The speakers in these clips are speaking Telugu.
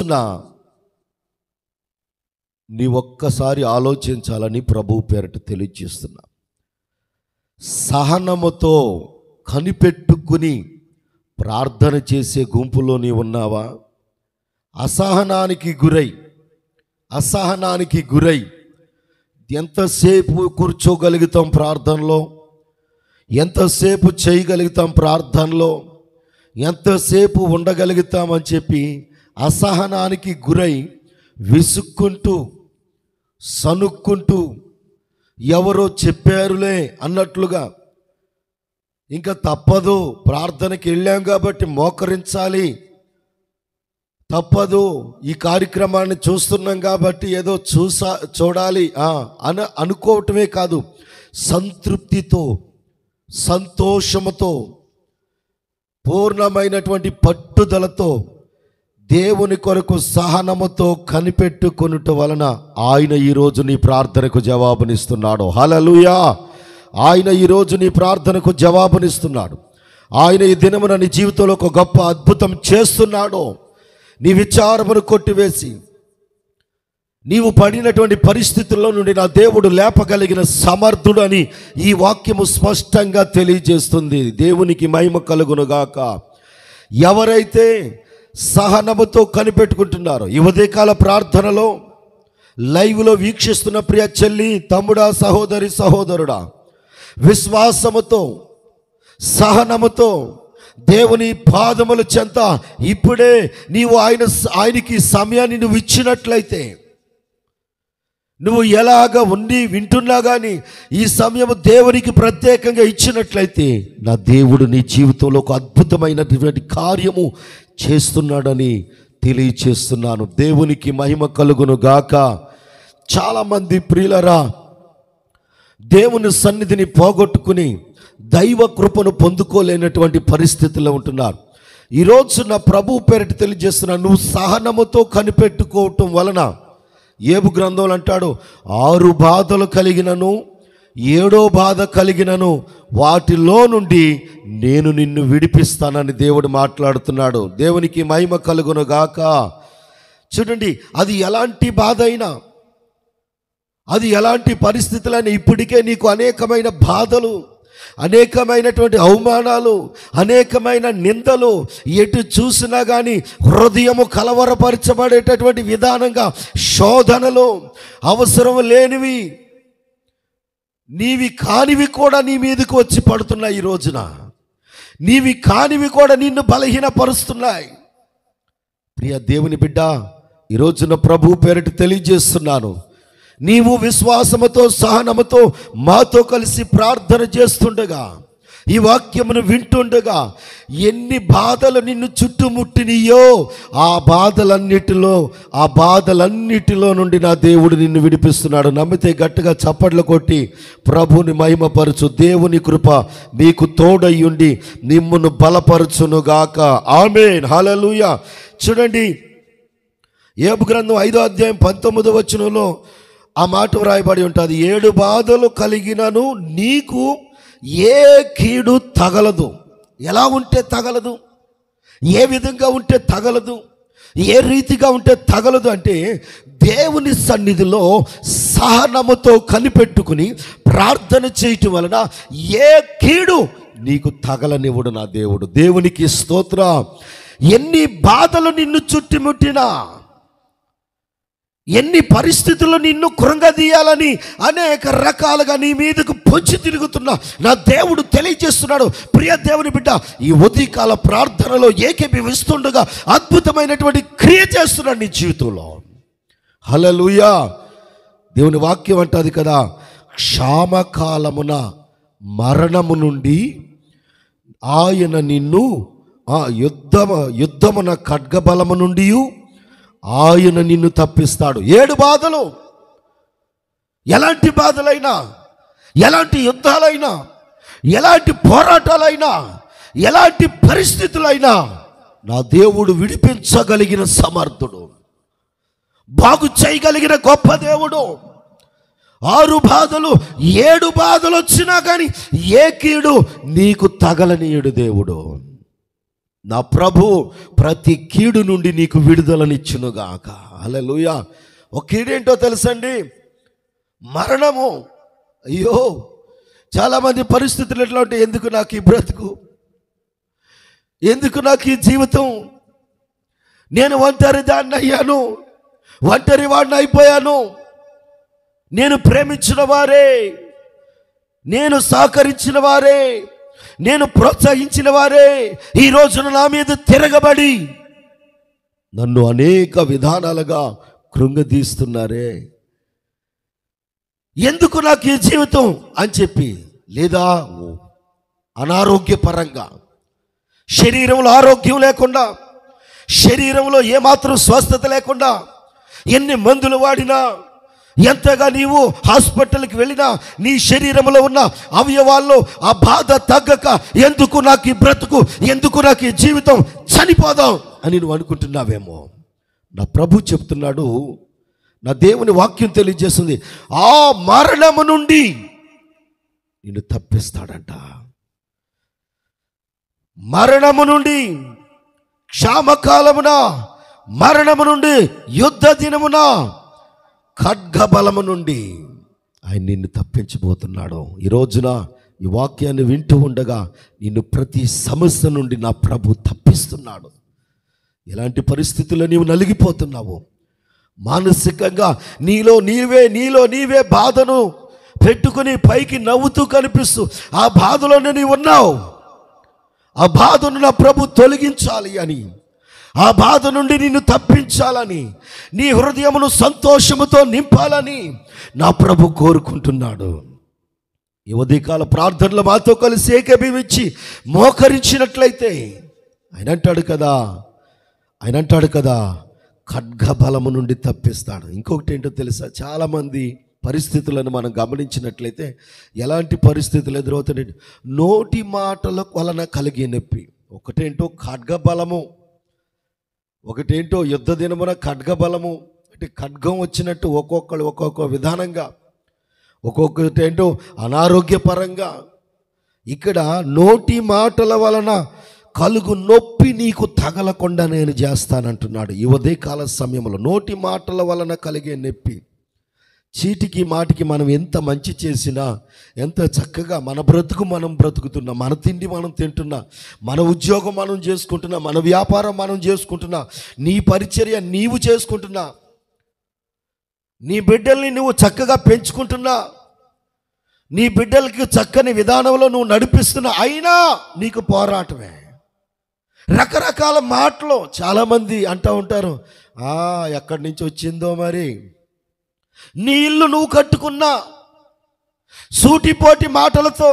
రోజున నీ ఒక్కసారి ఆలోచించాలని ప్రభు పేరట తెలియజేస్తున్నా సహనముతో కనిపెట్టుకుని ప్రార్థన చేసే గుంపులో నీ ఉన్నావా అసహనానికి గురై అసహనానికి గురై ఎంతసేపు కూర్చోగలుగుతాం ప్రార్థనలో ఎంతసేపు చేయగలుగుతాం ప్రార్థనలో ఎంతసేపు ఉండగలుగుతామని చెప్పి అసహనానికి గురై విసుక్కుంటూ సనుక్కుంటూ ఎవరో చెప్పారులే అన్నట్లుగా ఇంకా తప్పదు ప్రార్థనకి వెళ్ళాం కాబట్టి మోకరించాలి తప్పదు ఈ కార్యక్రమాన్ని చూస్తున్నాం కాబట్టి ఏదో చూసా చూడాలి ఆ, అన అనుకోవటమే కాదు సంతృప్తితో సంతోషముతో పూర్ణమైనటువంటి పట్టుదలతో దేవుని కొరకు సహనముతో కనిపెట్టుకొనుట వలన ఆయన ఈరోజు నీ ప్రార్థనకు జవాబునిస్తున్నాడు హలలుయా ఆయన ఈరోజు నీ ప్రార్థనకు జవాబునిస్తున్నాడు ఆయన ఈ దినమున నీ జీవితంలో ఒక గొప్ప అద్భుతం చేస్తున్నాడు నీ విచారమును కొట్టివేసి నీవు పడినటువంటి పరిస్థితుల్లో నుండి నా దేవుడు లేపగలిగిన సమర్థుడు అని ఈ వాక్యము స్పష్టంగా తెలియజేస్తుంది దేవునికి మహిమ కలుగునుగాక ఎవరైతే సహనముతో కనిపెట్టుకుంటున్నారో ఈ ఉదయకాల ప్రార్థనలో లైవ్లో వీక్షిస్తున్న ప్రియ చెల్లి తమ్ముడా సహోదరి సహోదరుడా విశ్వాసముతో సహనముతో దేవుని పాదముల చెంత ఇప్పుడే నీవు ఆయన ఆయనకి సమయాన్ని నువ్వు ఇచ్చినట్లయితే నువ్వు ఎలాగ ఉండి వింటున్నా కానీ ఈ సమయం దేవునికి ప్రత్యేకంగా ఇచ్చినట్లయితే నా దేవుడు నీ జీవితంలో ఒక అద్భుతమైనటువంటి కార్యము చేస్తున్నాడని తెలియచేస్తున్నాను దేవునికి మహిమ కలుగును గాక చాలామంది ప్రియులరా దేవుని సన్నిధిని పోగొట్టుకుని దైవ కృపను పొందుకోలేనటువంటి పరిస్థితిలో ఉంటున్నారు ఈరోజు నా ప్రభు పేరిట తెలియజేస్తున్నా నువ్వు సహనముతో కనిపెట్టుకోవటం వలన ఏబు గ్రంథంలో అంటాడు ఆరు బాధలు కలిగినను ఏడో బాధ కలిగినను వాటిలో నుండి నేను నిన్ను విడిపిస్తానని దేవుడు మాట్లాడుతున్నాడు దేవునికి మహిమ కలుగును గాక చూడండి అది ఎలాంటి బాధ అయినా అది ఎలాంటి పరిస్థితులని ఇప్పటికే నీకు అనేకమైన బాధలు అనేకమైనటువంటి అవమానాలు అనేకమైన నిందలు ఎటు చూసినా కానీ హృదయము కలవరపరచబడేటటువంటి విధానంగా శోధనలు అవసరం లేనివి నీవి కానివి కూడా నీ మీదకి వచ్చి పడుతున్నాయి ఈ రోజున నీవి కానివి కూడా నిన్ను బలహీనపరుస్తున్నాయి ప్రియ దేవుని బిడ్డ ఈ రోజున ప్రభు పేరిట తెలియజేస్తున్నాను నీవు విశ్వాసముతో సహనముతో మాతో కలిసి ప్రార్థన చేస్తుండగా ఈ వాక్యమును వింటుండగా ఎన్ని బాధలు నిన్ను చుట్టుముట్టినయో ఆ బాధలన్నిటిలో ఆ బాధలన్నిటిలో నుండి నా దేవుడు నిన్ను విడిపిస్తున్నాడు నమ్మితే గట్టిగా చప్పట్లు కొట్టి ప్రభుని మహిమపరచు దేవుని కృప మీకు తోడయ్యుండి నిమ్మును బలపరచునుగాక ఆమెన్ హల్లెలూయా చూడండి ఏబు గ్రంథం ఐదో అధ్యాయం పంతొమ్మిదో వచనంలో ఆ మాట వ్రాయబడి ఉంటుంది ఏడు బాధలు కలిగినను నీకు ఏ కీడు తగలదు ఎలా ఉంటే తగలదు ఏ విధంగా ఉంటే తగలదు ఏ రీతిగా ఉంటే తగలదు అంటే దేవుని సన్నిధిలో సహనముతో కనిపెట్టుకుని ప్రార్థన చేయటం వలన ఏ కీడు నీకు తగలనివ్వడు నా దేవుడు దేవునికి స్తోత్ర ఎన్ని బాధలు నిన్ను చుట్టుముట్టినా ఎన్ని పరిస్థితుల్లో నిన్ను కృంగదీయాలని అనేక రకాలుగా నీ మీదకు పొంచి తిరుగుతున్నా నా దేవుడు తెలియజేస్తున్నాడు ప్రియ దేవుని బిడ్డ ఈ ఉదయకాల ప్రార్థనలో ఏకీభవిస్తుండగా అద్భుతమైనటువంటి క్రియ చేస్తున్నాడు నీ జీవితంలో హలలుయా దేవుని వాక్యం అంటది కదా క్షామకాలమున మరణము నుండి ఆయన నిన్ను ఆ యుద్ధమ యుద్ధమున ఖడ్గబలము నుండి ఆయన నిన్ను తప్పిస్తాడు ఏడు బాధలు ఎలాంటి బాధలైనా ఎలాంటి యుద్ధాలైనా ఎలాంటి పోరాటాలైనా ఎలాంటి పరిస్థితులైనా నా దేవుడు విడిపించగలిగిన సమర్థుడు బాగు చేయగలిగిన గొప్ప దేవుడు ఆరు బాధలు ఏడు బాధలు వచ్చినా కానీ ఏ కీడు నీకు తగలనీయుడు దేవుడు నా ప్రభు ప్రతి కీడు నుండి నీకు విడుదలనిచ్చునుగాక హల్లెలూయా ఒక కీడేంటో తెలుసండి మరణము అయ్యో చాలామంది పరిస్థితులు ఎట్లా ఉంటాయి ఎందుకు నాకు ఈ బ్రతుకు ఎందుకు నాకు ఈ జీవితం నేను ఒంటరి దాన్ని అయ్యాను ఒంటరి వాడిని అయిపోయాను నేను ప్రేమించిన వారే నేను సహకరించిన వారే నేను ప్రోత్సహించిన వారే ఈ రోజున నా మీద తిరగబడి నన్ను అనేక విధానాలుగా కృంగదీస్తున్నారే ఎందుకు నాకు ఈ జీవితం అని చెప్పి లేదా అనారోగ్యపరంగా శరీరంలో ఆరోగ్యం లేకుండా శరీరంలో ఏమాత్రం స్వస్థత లేకుండా ఎన్ని మందులు వాడినా ఎంతగా నీవు హాస్పిటల్కి వెళ్ళినా నీ శరీరంలో ఉన్న అవయవాల్లో ఆ బాధ తగ్గక ఎందుకు నాకు ఈ బ్రతుకు ఎందుకు నాకు ఈ జీవితం చనిపోదాం అని నువ్వు అనుకుంటున్నావేమో నా ప్రభు చెప్తున్నాడు నా దేవుని వాక్యం తెలియజేస్తుంది ఆ మరణము నుండి నిన్ను తప్పిస్తాడంట మరణము నుండి క్షామకాలమున మరణము నుండి యుద్ధ దినమున ఖడ్గబలము నుండి ఆయన నిన్ను తప్పించబోతున్నాడు ఈ రోజున ఈ వాక్యాన్ని వింటూ ఉండగా నిన్ను ప్రతి సమస్య నుండి నా ప్రభు తప్పిస్తున్నాడు ఎలాంటి పరిస్థితుల్లో నీవు నలిగిపోతున్నావు మానసికంగా నీలో నీవే నీలో నీవే బాధను పెట్టుకుని పైకి నవ్వుతూ కనిపిస్తూ ఆ బాధలోనే నీవు ఉన్నావు ఆ బాధను నా ప్రభు తొలగించాలి అని ఆ బాధ నుండి నిన్ను తప్పించాలని నీ హృదయమును సంతోషముతో నింపాలని నా ప్రభు కోరుకుంటున్నాడు ఈ ఉదయకాల ప్రార్థనలు మాతో కలిసి ఏకీభవించి మోకరించినట్లయితే ఆయన అంటాడు కదా ఆయన అంటాడు కదా ఖడ్గ బలము నుండి తప్పిస్తాడు ఇంకొకటి ఏంటో తెలుసా చాలామంది పరిస్థితులను మనం గమనించినట్లయితే ఎలాంటి పరిస్థితులు ఎదురవుతాయి నోటి మాటల వలన కలిగే నొప్పి ఒకటేంటో ఖడ్గ బలము ఒకటేంటో యుద్ధ దినమున ఖడ్గ బలము అంటే ఖడ్గం వచ్చినట్టు ఒక్కొక్కరు ఒక్కొక్క విధానంగా ఒక్కొక్కటి ఏంటో అనారోగ్యపరంగా ఇక్కడ నోటి మాటల వలన కలుగు నొప్పి నీకు తగలకుండా నేను చేస్తానంటున్నాడు ఈ ఉదయకాల సమయంలో నోటి మాటల వలన కలిగే నొప్పి చీటికి మాటికి మనం ఎంత మంచి చేసినా ఎంత చక్కగా మన బ్రతుకు మనం బ్రతుకుతున్నా మన తిండి మనం తింటున్నా మన ఉద్యోగం మనం చేసుకుంటున్నా మన వ్యాపారం మనం చేసుకుంటున్నా నీ పరిచర్య నీవు చేసుకుంటున్నా నీ బిడ్డల్ని నువ్వు చక్కగా పెంచుకుంటున్నా నీ బిడ్డలకి చక్కని విధానంలో నువ్వు నడిపిస్తున్నా అయినా నీకు పోరాటమే రకరకాల మాటలు చాలామంది అంటూ ఉంటారు "ఆ, ఎక్కడి నుంచి వచ్చిందో మరి నీ ఇల్లు నువ్వు కట్టుకున్నా సూటిపోటి మాటలతో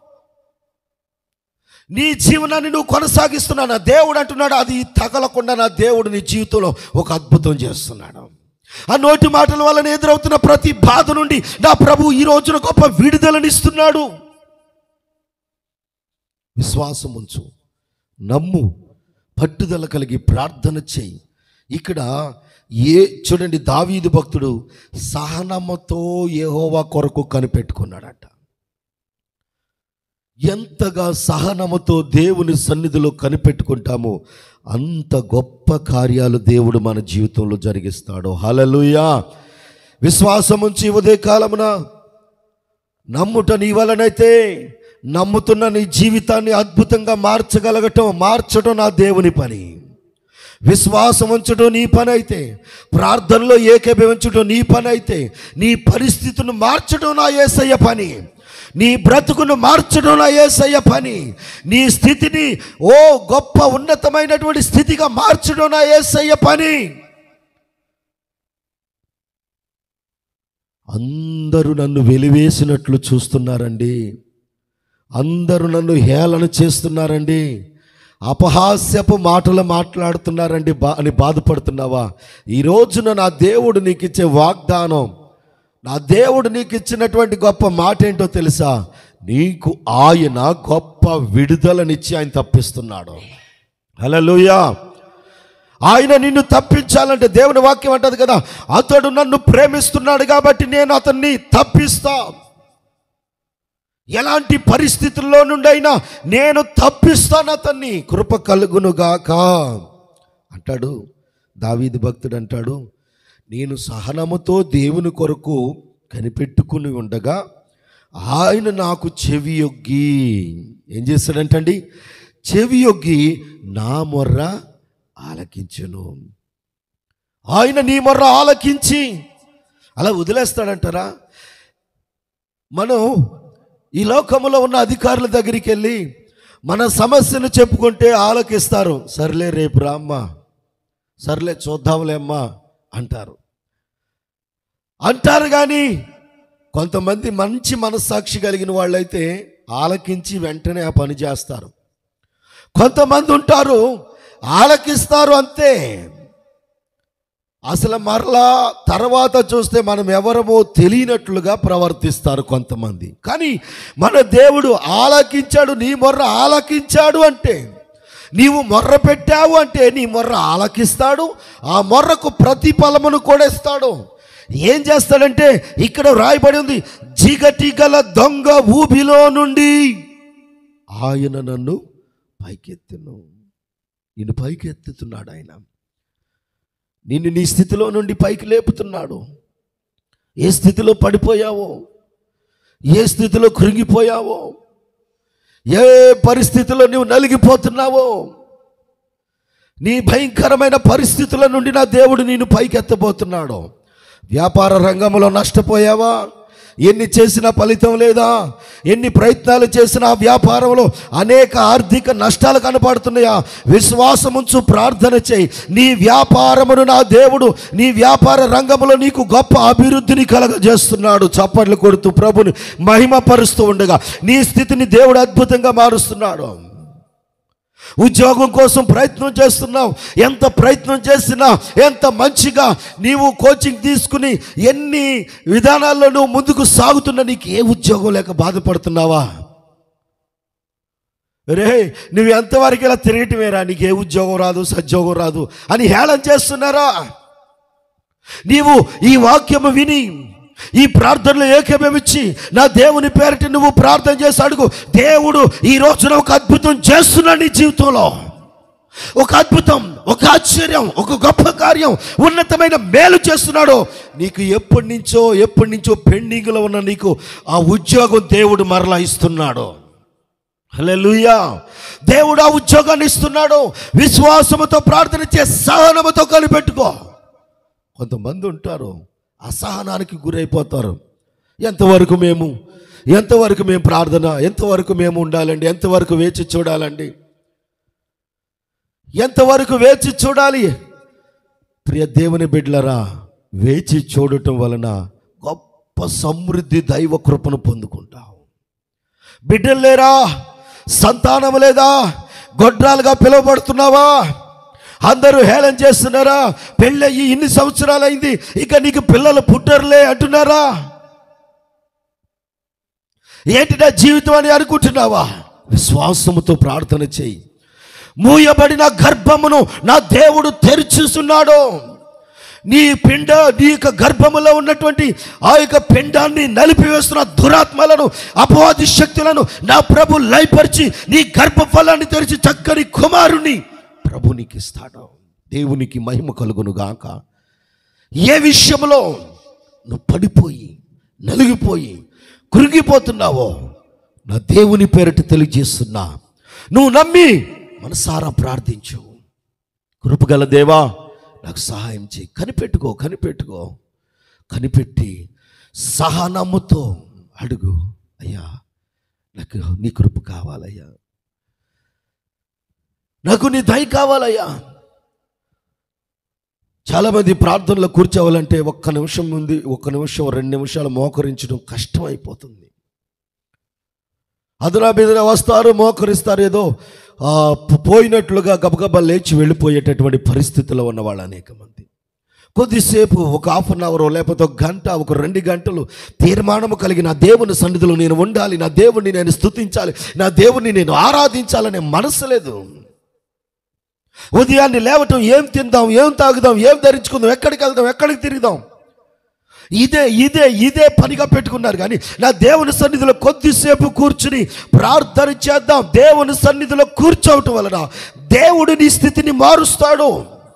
నీ జీవనాన్ని నువ్వు కొనసాగిస్తున్నా నా దేవుడు అంటున్నాడు అది తగలకుండా నా దేవుడు నీ జీవితంలో ఒక అద్భుతం చేస్తున్నాడు ఆ నోటి మాటల వలన ఎదురవుతున్న ప్రతి బాధ నుండి నా ప్రభు ఈ రోజున గొప్ప విడుదలనిస్తున్నాడు విశ్వాసం ఉంచు నమ్ము పట్టుదల కలిగి ప్రార్థన చేయి ఇక్కడ ఏ చూడండి దావీదు భక్తుడు సహనముతో యెహోవా కొరకు కనిపెట్టుకున్నాడట ఎంతగా సహనముతో దేవుని సన్నిధిలో కనిపెట్టుకుంటామో అంత గొప్ప కార్యాలు దేవుడు మన జీవితంలో జరిగిస్తాడు హలలుయా విశ్వాసం ఉంచి ఉదయ కాలమున నమ్ముట నీ వలనైతే నమ్ముతున్న నీ జీవితాన్ని అద్భుతంగా మార్చగలగటం మార్చడం నా దేవుని పని విశ్వాసం ఉంచడం నీ పని అయితే ప్రార్థనలో ఏకీభవించడం నీ పని అయితే నీ పరిస్థితిని మార్చడం నా ఏసయ్య పని నీ బ్రతుకును మార్చడం నా ఏసయ్య పని నీ స్థితిని ఓ గొప్ప ఉన్నతమైనటువంటి స్థితిగా మార్చడం నా ఏసయ్య పని అందరూ నన్ను వెలివేసినట్లు చూస్తున్నారండి అందరూ నన్ను హేళన చేస్తున్నారండి అపహాస్యపు మాటలు మాట్లాడుతున్నారండి బా అని బాధపడుతున్నావా ఈ రోజున నా దేవుడు నీకు ఇచ్చే వాగ్దానం నా దేవుడు నీకు ఇచ్చినటువంటి గొప్ప మాట ఏంటో తెలుసా నీకు ఆయన గొప్ప విడుదలనిచ్చి ఆయన తప్పిస్తున్నాడు హల్లెలూయా ఆయన నిన్ను తప్పించాలంటే దేవుని వాక్యం అంటది కదా అతడు నన్ను ప్రేమిస్తున్నాడు కాబట్టి నేను అతన్ని తప్పిస్తా ఎలాంటి పరిస్థితుల్లో నుండైనా నేను తప్పిస్తాను అతన్ని కృప కలుగునుగాక అంటాడు దావీదు భక్తుడు అంటాడు నేను సహనముతో దేవుని కొరకు కనిపెట్టుకుని ఉండగా ఆయన నాకు చెవి యొగ్గి ఏం చేస్తాడంటండి చెవి యొగ్గి నా మొర్ర ఆలకించును ఆయన నీ మొర్ర ఆలకించి అలా వదిలేస్తాడంటారా మనం ఈ లోకములో ఉన్న అధికారుల దగ్గరికి వెళ్ళి మన సమస్యను చెప్పుకుంటే ఆలకిస్తారు సర్లే రేపు రామ్మ సర్లే చూద్దాంలే అమ్మా అంటారు అంటారు కానీ కొంతమంది మంచి మనస్సాక్షి కలిగిన వాళ్ళైతే ఆలకించి వెంటనే ఆ పని చేస్తారు కొంతమంది ఉంటారు ఆలకిస్తారు అంతే అసలు మరలా తర్వాత చూస్తే మనం ఎవరమో తెలియనట్లుగా ప్రవర్తిస్తారు కొంతమంది కానీ మన దేవుడు ఆలకించాడు నీ మొర్ర ఆలకించాడు అంటే నీవు మొర్ర పెట్టావు అంటే నీ మొర్ర ఆలకిస్తాడు ఆ మొర్రకు ప్రతిఫలమును కూడా ఇస్తాడు ఏం చేస్తాడంటే ఇక్కడ రాయబడి ఉంది జిగటి గల దొంగ ఊబిలో నుండి ఆయన నన్ను పైకెత్తును నేను పైకెత్తుతున్నాడు ఆయన నిన్ను నీ స్థితిలో నుండి పైకి లేపుతున్నాడు ఏ స్థితిలో పడిపోయావో ఏ స్థితిలో కృంగిపోయావో ఏ పరిస్థితిలో నువ్వు నలిగిపోతున్నావో నీ భయంకరమైన పరిస్థితుల నుండి నా దేవుడు నేను పైకెత్తబోతున్నాడు వ్యాపార రంగంలో నష్టపోయావా ఎన్ని చేసినా ఫలితం లేదా ఎన్ని ప్రయత్నాలు చేసినా ఆ వ్యాపారంలో అనేక ఆర్థిక నష్టాలు కనపడుతున్నాయా విశ్వాసముంచు ప్రార్థన చేయి నీ వ్యాపారమును నా దేవుడు నీ వ్యాపార రంగంలో నీకు గొప్ప అభివృద్ధిని కలగజేస్తున్నాడు చప్పట్లు కొడుతూ ప్రభుని మహిమపరుస్తూ ఉండగా నీ స్థితిని దేవుడు అద్భుతంగా మారుస్తున్నాడు ఉద్యోగం కోసం ప్రయత్నం చేస్తున్నావు ఎంత ప్రయత్నం చేసినా ఎంత మంచిగా నీవు కోచింగ్ తీసుకుని ఎన్ని విధానాల్లో నువ్వు ముందుకు సాగుతున్నా నీకు ఏ ఉద్యోగం లేక బాధపడుతున్నావా రే నువ్వు ఎంతవరకు ఇలా తిరగటమేరా నీకు ఏ ఉద్యోగం రాదు సద్యోగం రాదు అని హేళన చేస్తున్నారా నీవు ఈ వాక్యము విని ఈ ప్రార్థనలో ఏకమేమిచ్చి నా దేవుని పేరిట నువ్వు ప్రార్థన చేసి అడుగు దేవుడు ఈ రోజున ఒక అద్భుతం చేస్తున్నాడు నీ జీవితంలో ఒక అద్భుతం ఒక ఆశ్చర్యం ఒక గొప్ప కార్యం ఉన్నతమైన మేలు చేస్తున్నాడు నీకు ఎప్పటి నుంచో ఎప్పటి నుంచో పెండింగ్లో ఉన్న నీకు ఆ ఉద్యోగం దేవుడు మరలా ఇస్తున్నాడు హల్లెలూయా దేవుడు ఆ ఉద్యోగాన్ని ఇస్తున్నాడు విశ్వాసముతో ప్రార్థన చే సహనముతో కలిపెట్టుకో కొంతమంది ఉంటారు అసహనానికి గురైపోతారు ఎంతవరకు మేము ఎంతవరకు మేము ప్రార్థన ఎంతవరకు మేము ఉండాలండి ఎంతవరకు వేచి చూడాలండి ఎంతవరకు వేచి చూడాలి ప్రియ దేవుని బిడ్డలరా వేచి చూడటం వలన గొప్ప సమృద్ధి దైవ కృపను పొందుకుంటావు బిడ్డలు లేరా సంతానం లేదా గొడ్రాలుగా పిలువబడుతున్నావా అందరూ హేళన చేస్తున్నారా పెళ్ళయ్యి ఇన్ని సంవత్సరాలైంది ఇక నీకు పిల్లలు పుట్టరులే అంటున్నారా ఏంటి నా జీవితం అని అనుకుంటున్నావా విశ్వాసముతో ప్రార్థన చేయి మూయబడిన గర్భమును నా దేవుడు తెరిచిస్తున్నాడు నీ పిండ నీ యొక్క గర్భములో ఉన్నటువంటి ఆ యొక్క పిండాన్ని నలిపివేస్తున్న దురాత్మలను అపవాది శక్తులను నా ప్రభు లయపరిచి నీ గర్భఫలాన్ని తెరిచి చక్కని కుమారుని ప్రభు నీకు ఇస్తాడు దేవునికి మహిమ కలుగును గాక ఏ విషయంలో నువ్వు పడిపోయి నలిగిపోయి కృంగిపోతున్నావో నా దేవుని పేరట తెలియజేస్తున్నా నువ్వు నమ్మి మనసారా ప్రార్థించు కృపగల దేవా నాకు సహాయం చేయి కనిపెట్టుకో కనిపెట్టుకో కనిపెట్టి సహనముతో అడుగు అయ్యా నాకు నీ కృప కావాలయ్యా నాకు నీ దయ కావాలయ్యా చాలామంది ప్రార్థనలో కూర్చోవాలంటే ఒక్క నిమిషం ఉంది ఒక్క నిమిషం రెండు నిమిషాలు మోకరించడం కష్టం అయిపోతుంది అదురా బెదిరా వస్తారు మోకరిస్తారు ఏదో ఆ, పో- పోయినట్లుగా గబగబా లేచి వెళ్ళిపోయేటటువంటి పరిస్థితిలో ఉన్న వాళ్ళు అనేక మంది కొద్దిసేపు ఒక హాఫ్ అన్ అవర్ లేకపోతే ఒక గంట ఒక రెండు గంటలు తీర్మానము కలిగి నా దేవుని సన్నిధిలో నేను ఉండాలి నా దేవుడిని నేను స్తుతించాలి నా దేవుడిని నేను ఆరాధించాలనే మనసు లేదు ఉదయాన్నే లేవటం ఏం తిందాం ఏం తాగుదాం ఏం ధరించుకుందాం ఎక్కడికి వెళ్దాం ఎక్కడికి తిరుగుదాం ఇదే ఇదే ఇదే పనిగా పెట్టుకున్నారు కానీ నా దేవుని సన్నిధిలో కొద్దిసేపు కూర్చుని ప్రార్థన చేద్దాం దేవుని సన్నిధిలో కూర్చోవటం వలన దేవుడు నీ స్థితిని మారుస్తాడు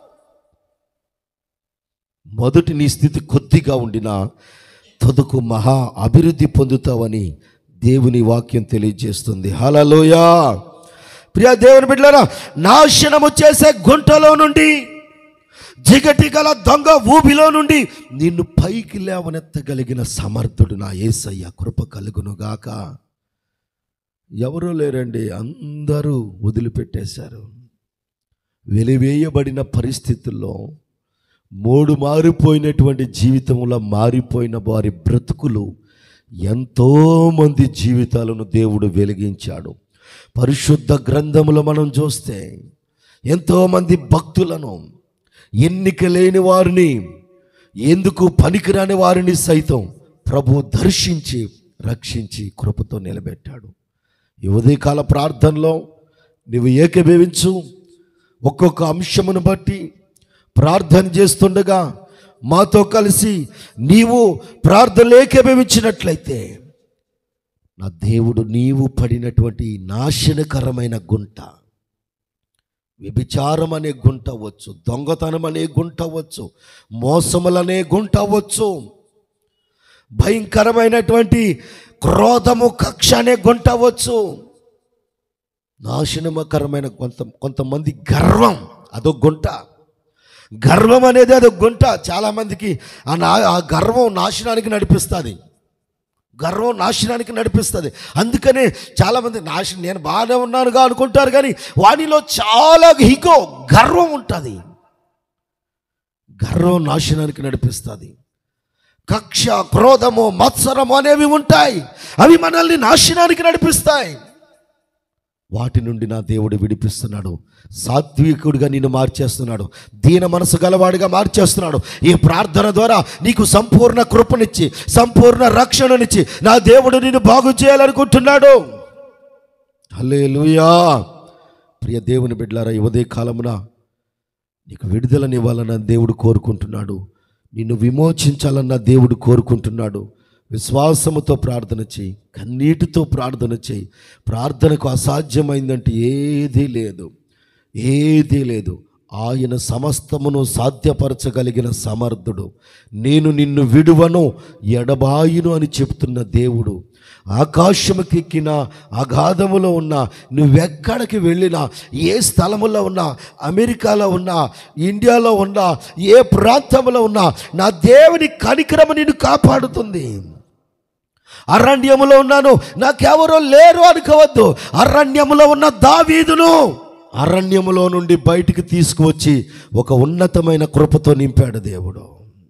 మొదటి నీ స్థితి కొద్దిగా ఉండినా తదుకు మహా అభివృద్ధి పొందుతావని దేవుని వాక్యం తెలియజేస్తుంది హలలోయా ప్రియ దేవుని బిడ్డలారా నాశనము చేసే గుంటలో నుండి జిగటి గల దొంగ ఊబిలో నుండి నిన్ను పైకి లేవనెత్తగలిగిన సమర్థుడు నా ఏసయ్య కృప కలుగునుగాక ఎవరూ లేరండి అందరూ వదిలిపెట్టేశారు వెలివేయబడిన పరిస్థితుల్లో మూడు మారిపోయినటువంటి జీవితంలో మారిపోయిన వారి బ్రతుకులు ఎంతోమంది జీవితాలను దేవుడు వెలిగించాడు పరిశుద్ధ గ్రంథములో మనం చూస్తే ఎంతోమంది భక్తులను ఎన్నిక లేని వారిని ఎందుకు పనికిరాని వారిని సైతం ప్రభు దర్శించి రక్షించి కృపతో నిలబెట్టాడు ఈ ఉదయకాల ప్రార్థనలో నువ్వు ఏకీభవించు ఒక్కొక్క అంశమును బట్టి ప్రార్థన చేస్తుండగా మాతో కలిసి నీవు ప్రార్థనలు ఏకీభవించినట్లయితే నా దేవుడు నీవు పడినటువంటి ఈ నాశనకరమైన గుంట వ్యభిచారం అనే గుంట అవ్వచ్చు దొంగతనం అనే గుంట అవ్వచ్చు మోసములనే గుంట అవ్వచ్చు భయంకరమైనటువంటి క్రోధము కక్ష అనే గుంట అవ్వచ్చు నాశనమకరమైన కొంత కొంతమంది గర్వం అదొక గుంట గర్వం అనేది అదొక గుంట చాలామందికి ఆ నా ఆ గర్వం నాశనానికి నడిపిస్తుంది గర్వం నాశనానికి నడిపిస్తుంది అందుకనే చాలామంది నాశనం నేను బాగానే ఉన్నానుగా అనుకుంటారు కానీ వానిలో చాలా హిగో గర్వం ఉంటుంది గర్వం నాశనానికి నడిపిస్తుంది కక్ష క్రోధము మత్సరము అనేవి ఉంటాయి అవి మనల్ని నాశనానికి నడిపిస్తాయి వాటి నుండి నా దేవుడు విడిపిస్తున్నాడు సాత్వికుడిగా నిన్ను మార్చేస్తున్నాడు దీన మనసు గలవాడిగా మార్చేస్తున్నాడు ఈ ప్రార్థన ద్వారా నీకు సంపూర్ణ కృపనిచ్చి సంపూర్ణ రక్షణనిచ్చి నా దేవుడు నిన్ను బాగు చేయాలనుకుంటున్నాడు హలే ప్రియ దేవుని బిడ్డలారా ఈ ఉదయ కాలమున నీకు విడుదలనివ్వాలన్న దేవుడు కోరుకుంటున్నాడు నిన్ను విమోచించాలన్న దేవుడు కోరుకుంటున్నాడు విశ్వాసముతో ప్రార్థన చేయి కన్నీటితో ప్రార్థన చేయి ప్రార్థనకు అసాధ్యమైందంటే ఏదీ లేదు ఏదీ లేదు ఆయన సమస్తమును సాధ్యపరచగలిగిన సమర్థుడు నేను నిన్ను విడువను ఎడబాయును అని చెప్తున్న దేవుడు ఆకాశముకెక్కిన అగాధములో ఉన్న నువ్వెక్కడికి వెళ్ళినా ఏ స్థలములో ఉన్నా అమెరికాలో ఉన్నా ఇండియాలో ఉన్నా ఏ ప్రాంతంలో ఉన్నా నా దేవుని కనికరము నిన్ను కాపాడుతుంది అరణ్యములో ఉన్నాను నాకెవరో లేరు అనుకోవద్దు అరణ్యములో ఉన్న దావీదును అరణ్యములో నుండి బయటికి తీసుకువచ్చి ఒక ఉన్నతమైన కృపతో నింపాడు దేవుడు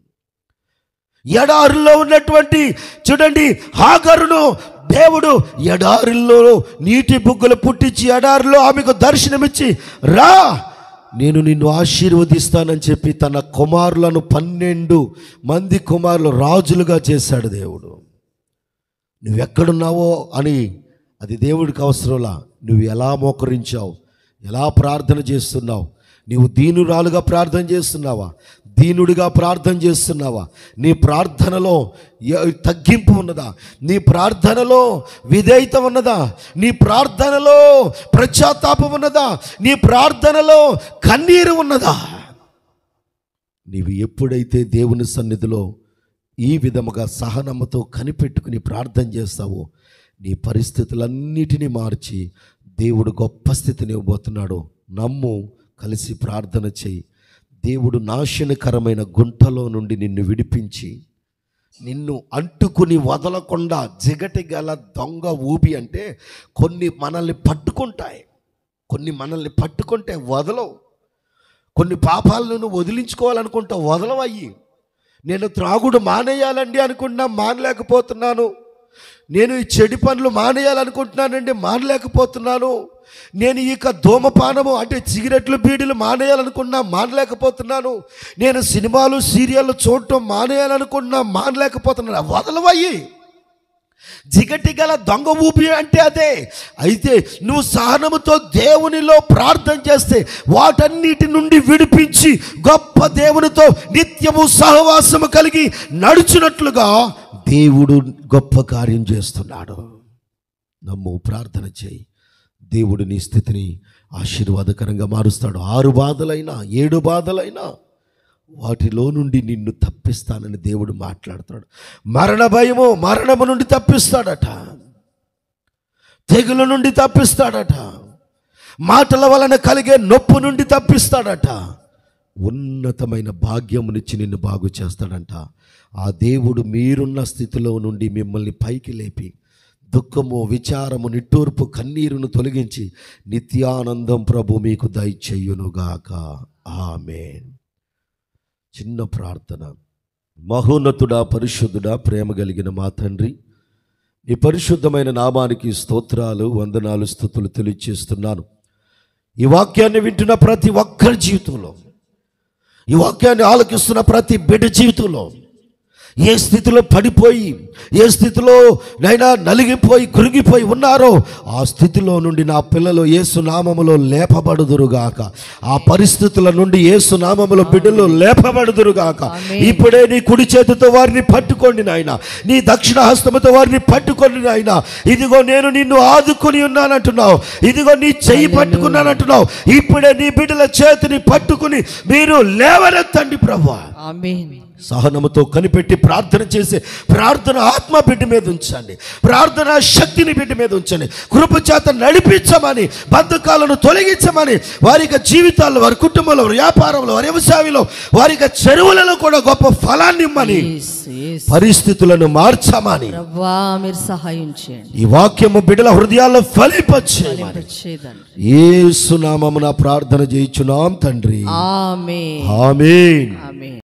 ఎడారిలో ఉన్నటువంటి చూడండి హాగరును దేవుడు ఎడారిలో నీటి బుగ్గలు పుట్టించి ఎడారిలో ఆమెకు దర్శనమిచ్చి రా నేను నిన్ను ఆశీర్వదిస్తానని చెప్పి తన కుమారులను పన్నెండు మంది కుమారులు రాజులుగా చేశాడు దేవుడు నువ్వెక్కడున్నావో అని అది దేవుడికి అవసరంలా నువ్వు ఎలా మోకరించావు ఎలా ప్రార్థన చేస్తున్నావు నీవు దీనురాలుగా ప్రార్థన చేస్తున్నావా దీనుడిగా ప్రార్థన చేస్తున్నావా నీ ప్రార్థనలో ఎ- తగ్గింపు ఉన్నదా నీ ప్రార్థనలో విధేయత ఉన్నదా నీ ప్రార్థనలో ప్రశ్చాత్తాపం ఉన్నదా నీ ప్రార్థనలో కన్నీరు ఉన్నదా నీవు ఎప్పుడైతే దేవుని సన్నిధిలో ఈ విధముగా సహనముతో కనిపెట్టుకుని ప్రార్థన చేస్తావో నీ పరిస్థితులన్నిటినీ మార్చి దేవుడు గొప్ప స్థితిని ఇవ్వబోతున్నాడు నమ్ము కలిసి ప్రార్థన చేయి దేవుడు నాశనకరమైన గుంటలో నుండి నిన్ను విడిపించి నిన్ను అంటుకుని వదలకుండా జిగటి గల దొంగ ఊబి అంటే కొన్ని మనల్ని పట్టుకుంటాయి కొన్ని మనల్ని పట్టుకుంటే వదలవు కొన్ని పాపాలను నువ్వు వదిలించుకోవాలనుకుంటా వదలవయ్యి నేను త్రాగుడు మానేయాలండి అనుకున్నా మానలేకపోతున్నాను నేను ఈ చెడు పనులు మానేయాలనుకుంటున్నానండి మానలేకపోతున్నాను నేను ఇక ధూమపానము అంటే సిగరెట్లు బీడీలు మానేయాలనుకున్నా మానలేకపోతున్నాను నేను సినిమాలు సీరియళ్ళు చూడటం మానేయాలనుకున్నా మానలేకపోతున్నాను వదలవయ్యి జిగటి గల దొంగ ఊపి అంటే అదే అయితే నువ్వు సహనముతో దేవునిలో ప్రార్థన చేస్తే వాటన్నిటి నుండి విడిపించి గొప్ప దేవునితో నిత్యము సహవాసము కలిగి నడుచున్నట్లుగా దేవుడు గొప్ప కార్యం చేస్తున్నాడు నమ్ము ప్రార్థన చేయి దేవుడు నీ స్థితిని ఆశీర్వాదకరంగా మారుస్తాడు ఆరు బాధలైనా ఏడు బాధలైనా వాటిలో నుండి నిన్ను తప్పిస్తానని దేవుడు మాట్లాడుతున్నాడు మరణ భయము మరణము నుండి తప్పిస్తాడట తెగుల నుండి తప్పిస్తాడట మాటల వలన కలిగే నొప్పు నుండి తప్పిస్తాడట ఉన్నతమైన భాగ్యమునిచ్చి నిన్ను బాగు చేస్తాడంట ఆ దేవుడు మీరున్న స్థితిలో నుండి మిమ్మల్ని పైకి లేపి దుఃఖము విచారము నిట్టూర్పు కన్నీరును తొలగించి నిత్యానందం ప్రభు మీకు దయచేయునుగాక ఆమె చిన్న ప్రార్థన మహోన్నతుడా పరిశుద్ధుడా ప్రేమ కలిగిన మా తండ్రి నీ పరిశుద్ధమైన నామానికి స్తోత్రాలు వందనాలు స్థుతులు తెలియచేస్తున్నాను ఈ వాక్యాన్ని వింటున్న ప్రతి ఒక్కరి జీవితంలో ఈ వాక్యాన్ని ఆలకిస్తున్న ప్రతి బిడ్డ జీవితంలో ఏ స్థితిలో పడిపోయి ఏ స్థితిలో నైనా నలిగిపోయి కృంగిపోయి ఉన్నారో ఆ స్థితిలో నుండి నా పిల్లలు ఏసునామములో లేపబడుదురుగాక ఆ పరిస్థితుల నుండి ఏసునామములో బిడ్డలు లేపబడుదురుగాక ఇప్పుడే నీ కుడి చేతితో వారిని పట్టుకోండి నాయన నీ దక్షిణ హస్తముతో వారిని పట్టుకోండి నాయన ఇదిగో నేను నిన్ను ఆదుకొని ఉన్నానంటున్నావు ఇదిగో నీ చెయ్యి పట్టుకున్నానంటున్నావు ఇప్పుడే నీ బిడ్డల చేతిని పట్టుకుని మీరు లేవనెత్తండి ప్రభు ఆమేన్ సహనముతో కనిపెట్టి ప్రార్థన చేసే ప్రార్థన ఆత్మ బిడ్డ మీద ఉంచండి ప్రార్థన శక్తిని బిడ్డ మీద ఉంచండి కృప చేత నడిపించమని బంధకాలను తొలగించమని వారి యొక్క జీవితాల్లో వారి కుటుంబంలో వారి వ్యాపారంలో వారి వ్యవసాయంలో వారి యొక్క చెరువులలో కూడా గొప్ప ఫలాన్ని ఇమ్మని యేసు, యేసు. పరిస్థితులను మార్చమని ప్రభువా మీరు సహాయం చేయండి ఈ వాక్యము బిడ్డల హృదయాల్లో ఫలింపచేయమని ఫలింపచేయదండి ఏసునామమున ప్రార్థన చేయించున్నాం తండ్రి ఆమేన్ ఆమేన్ ఆమేన్